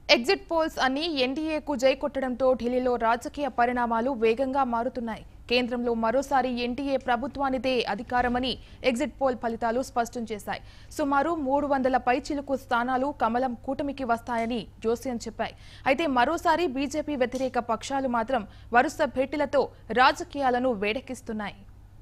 exit polls అన్ని ఎన్డీఏకు జై కొట్టడంతో ఢిల్లీలో రాజకీయ పరిణామాలు వేగంగా మారుతున్నాయి కేంద్రంలో మరోసారి ఎన్డీఏ ప్రభుత్వానిదే అధికారమని ఎగ్జిట్ పోల్ ఫలితాలు స్పష్టం చేశాయి సుమారు మూడు వందల పైచిలుకు స్థానాలు కమలం కూటమికి వస్తాయని జోస్యం చెప్పాయి అయితే మరోసారి బీజేపీ వ్యతిరేక పక్షాలు మాత్రం వరుస భేటీలతో రాజకీయాలను వేడెక్కిస్తున్నాయి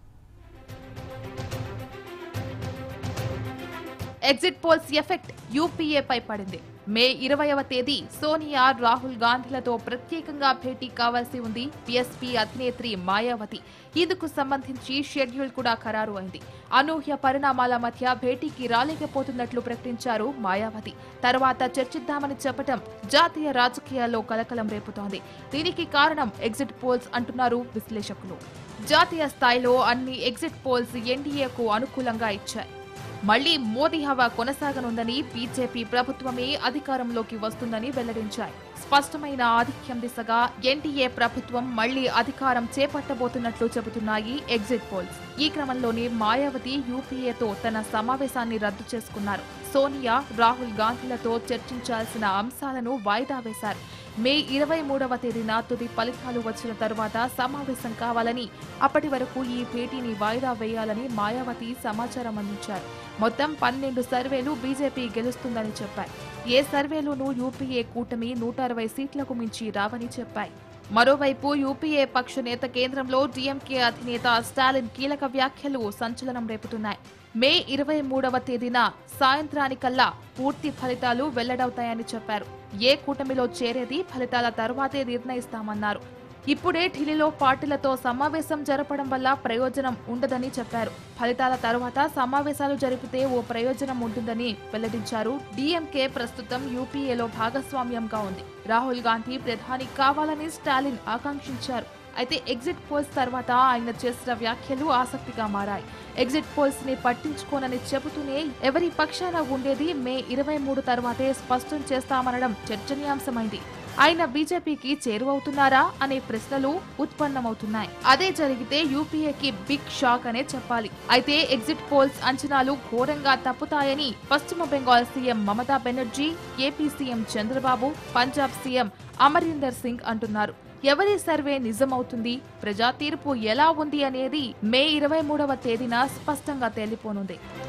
ఎగ్జిట్ పోల్స్ ఎఫెక్ట్ యూపీఏపై పడింది మే ఇరవైవ తేదీ సోనియా రాహుల్ గాంధీలతో ప్రత్యేకంగా భేటీ కావాల్సి ఉంది బీఎస్పీ అధినేత్రి మాయావతి ఇందుకు సంబంధించి షెడ్యూల్ కూడా ఖరారు అయింది అనూహ్య పరిణామాల మధ్య భేటీకి రాలేకపోతున్నట్లు ప్రకటించారు మాయావతి తర్వాత చర్చిద్దామని చెప్పటం జాతీయ రాజకీయాల్లో కలకలం రేపుతోంది దీనికి కారణం ఎగ్జిట్ పోల్స్ అంటున్నారు విశ్లేషకులు జాతీయ స్థాయిలో అన్ని ఎగ్జిట్ పోల్స్ ఎన్డీఏకు అనుకూలంగా ఇచ్చాయి మళ్లీ మోదీ హవా కొనసాగనుందని బీజేపీ ప్రభుత్వమే అధికారంలోకి వస్తుందని వెల్లడించాయి స్పష్టమైన ఆధిక్యం దిశగా ఎన్డీఏ ప్రభుత్వం మళ్లీ అధికారం చేపట్టబోతున్నట్లు చెబుతున్నాయి ఎగ్జిట్ పోల్స్ ఈ క్రమంలోనే మాయావతి యూపీఏతో తన సమావేశాన్ని రద్దు చేసుకున్నారు సోనియా రాహుల్ గాంధీలతో చర్చించాల్సిన అంశాలను వాయిదా వేశారు మే ఇరవై మూడవ తేదీన తుది ఫలితాలు వచ్చిన తర్వాత సమావేశం కావాలని అప్పటి వరకు ఈ భేటీని వాయిదా వేయాలని మాయావతి సమాచారం అందించారు మొత్తం పన్నెండు సర్వేలు బీజేపీ గెలుస్తుందని చెప్పాయి ఏ సర్వేలోనూ యూపీఏ కూటమి నూట అరవై సీట్లకు మించి రావని చెప్పాయి మరోవైపు యూపీఏ పక్ష నేత కేంద్రంలో డీఎంకే అధినేత స్టాలిన్ కీలక వ్యాఖ్యలు సంచలనం రేపుతున్నాయి మే ఇరవై మూడవ తేదీన సాయంత్రానికల్లా పూర్తి ఫలితాలు వెల్లడవుతాయని చెప్పారు ఏ కూటమిలో చేరేది ఫలితాల తర్వాతే నిర్ణయిస్తామన్నారు ఇప్పుడే ఢిల్లీలో పార్టీలతో సమావేశం జరపడం వల్ల ప్రయోజనం ఉండదని చెప్పారు ఫలితాల తర్వాత సమావేశాలు జరిపితే ఓ ప్రయోజనం ఉంటుందని వెల్లడించారు డీఎంకే ప్రస్తుతం యూపీఏలో భాగస్వామ్యంగా ఉంది రాహుల్ గాంధీ ప్రధాని కావాలని స్టాలిన్ ఆకాంక్షించారు అయితే ఎగ్జిట్ పోల్స్ తర్వాత ఆయన చేసిన వ్యాఖ్యలు ఆసక్తిగా మారాయి ఎగ్జిట్ పోల్స్ ని పట్టించుకోనని చెబుతూనే ఎవరి పక్షాన ఉండేది మే ఇరవై మూడు తర్వాతే స్పష్టం చేస్తామనడం చర్చనీయాంశమైంది ఆయన బీజేపీకి చేరువవుతున్నారా అనే ప్రశ్నలు ఉత్పన్నమవుతున్నాయి అదే జరిగితే యూపీఏకి బిగ్ షాక్ అనే చెప్పాలి అయితే ఎగ్జిట్ పోల్స్ అంచనాలు ఘోరంగా తప్పుతాయని పశ్చిమ Bengal CM Mamata Banerjee AP CM Chandrababu Punjab CM Amarinder Singh అంటున్నారు ఎవరి సర్వే నిజమవుతుంది ప్రజా తీర్పు ఎలా ఉంది అనేది మే ఇరవై మూడవ తేదీన స్పష్టంగా తేలిపోనుంది